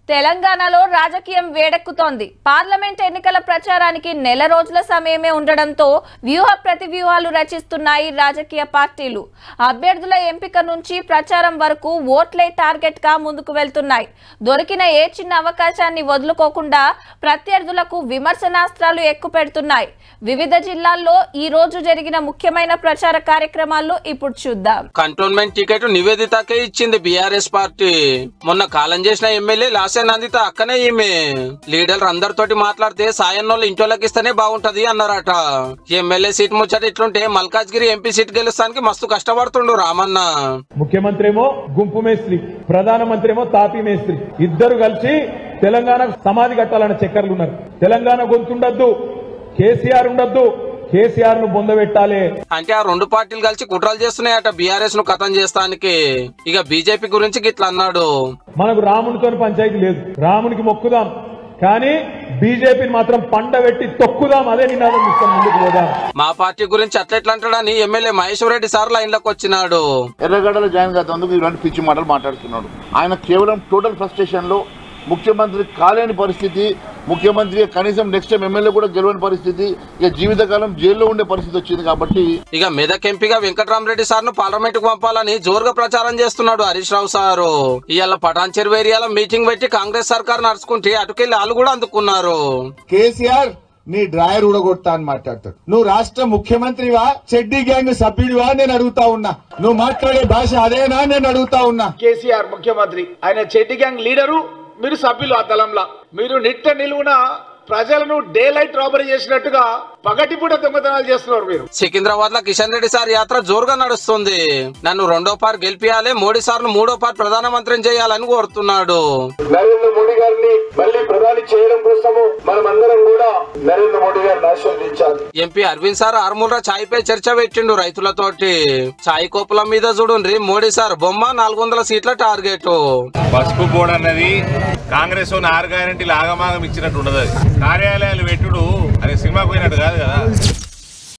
తెలంగాణలో రాజకీయం వేడెక్కుతోంది పార్లమెంట్ ఎన్నికల ప్రచారానికి నెల రోజుల సమయమే ఉండడంతో వ్యూహ ప్రతివ్యూహాలు రచిస్తున్నాయి రాజకీయ పార్టీలు అభ్యర్థుల ఎంపిక నుంచి ప్రచారం వరకు ఓట్లే టార్గెట్ గా ముందుకు వెళ్తున్నాయి దొరికిన ఏ చిన్న అవకాశాన్ని వదులుకోకుండా ప్రత్యర్థులకు విమర్శనాస్త్రాలు ఎక్కుపెడుతున్నాయి వివిధ జిల్లాల్లో ఈ రోజు జరిగిన ముఖ్యమైన ప్రచార కార్యక్రమాల్లో ఇప్పుడు చూద్దాం కంటోన్మెంట్ టికెట్ నివేదితకే ఇచ్చింది బీఆర్ఎస్ పార్టీ మొన్న కాలం చేసిన ఎమ్మెల్యే లాసే నందిత అక్కనే ఈమె లీడర్ అందరితోటి మాట్లాడితే సాయన్నోళ్ళు ఇంటోళ్ళకి ఇస్తేనే బాగుంటది అన్నారట ఎమ్మెల్యే సీట్ ముచ్చట ఇట్లుంటే మల్కాజ్గిరి ఎంపీ సీట్ గెలుస్తానికి మస్తు కష్టపడుతుండు రామన్న ముఖ్యమంత్రి ఏమో గుంపు మేస్త్రి ప్రధానమంత్రి ఏమో తాపీ మేస్త్రి ఇద్దరు కలిసి తెలంగాణ సమాధి కట్టాలన్న చక్కర్లు ఉన్నారు తెలంగాణ గొంతుండద్దు కేసీఆర్ ఉండద్దు కేసీఆర్ ను బొందబెట్టాలి అంటే ఆ రెండు పార్టీలు కలిసి కుట్రలు చేస్తున్నాయట బీఆర్ఎస్ ను కథం చేస్తానికి ఇక బీజేపీ గురించి గిట్లా అన్నాడు మనకు రామునితో పంచాయతీ లేదు రామునికి మొక్కుదాం కానీ బీజేపీని మాత్రం పండబెట్టి తొక్కుదాం అదే నినాదం ఇస్తాం ముందుకు పోదాం మా పార్టీ గురించి అట్లెట్లా అంటాడని ఎమ్మెల్యే మహేశ్వర్ రెడ్డి సార్ లైన్లోకి వచ్చినాడు ఎర్రగడ్డలో జాయిన్ కాదందుకు ఇలాంటి పిచ్చి మాటలు మాట్లాడుతున్నాడు ఆయన కేవలం టోటల్ ఫ్రస్ట్రేషన్ లో ముఖ్యమంత్రి కాలేని పరిస్థితి ముఖ్యమంత్రి కనీసం నెక్స్ట్ టైం ఎమ్మెల్యే కూడా గెలవని పరిస్థితి ఇక జీవితకాలం జైల్లో ఉండే పరిస్థితి వచ్చింది కాబట్టి ఇక మెదక్ ఎంపీగా వెంకటరామరెడ్డి సార్ ను పార్లమెంట్ కు పంపాలని జోరుగా ప్రచారం చేస్తున్నాడు హరీష్ రావు సారు ఇవాళ పటాన్ చెరువు ఏరియాలో మీటింగ్ పెట్టి కాంగ్రెస్ సర్కార్ నడుచుకుంటే అటుకెళ్లి వాళ్ళు కూడా అందుకున్నారు కేసీఆర్ నీ డ్రాయర్ ఊడగొడతా అని మాట్లాడతాడు నువ్వు రాష్ట్ర ముఖ్యమంత్రివా చెడ్డీ గ్యాంగ్ సభ్యుడివా నేను అడుగుతా ఉన్నా నువ్వు మాట్లాడే భాష అదేనా నేను అడుగుతా ఉన్నా కేసీఆర్ ముఖ్యమంత్రి ఆయన చెడ్డి గ్యాంగ్ లీడరు మీరు సభ్యులు ఆ దళంలో మీరు నిట్ట నిలువున ప్రజలను డే లైట్ రాబరీ చేసినట్టుగా పగటిపూట దొంగతనాలు చేస్తున్నారు మీరు సికింద్రాబాద్ లో కిషన్ రెడ్డి సార్ యాత్ర జోరుగా నడుస్తుంది నన్ను రెండో పార్ గెలిపియాలి మోడీ సార్ ను మూడో పార్ ప్రధానమంత్రిని చేయాలని కోరుతున్నాడు నరేంద్ర మోడీ గారిని మళ్ళీ ప్రధాని చేయడం కోసము మనమందరం కూడా నరేంద్ర మోడీ గారిని ఆశీర్వదించాలి ఎంపీ అరవింద్ సార్ ఆర్మూల ఛాయ్ పై చర్చ పెట్టిండు రైతులతోటి ఛాయ్ కోపుల మీద చూడుండ్రి మోడీ సార్ బొమ్మ నాలుగు వందల సీట్ల టార్గెట్ పసుపు బోర్డు అన్నది కాంగ్రెస్ ఉన్న ఆరు గ్యారంటీలు ఆగమాగం ఇచ్చినట్టు ఉండదు అది కార్యాలయాలు పెట్టుడు అది సినిమాకు పోయినట్టు కాదు కదా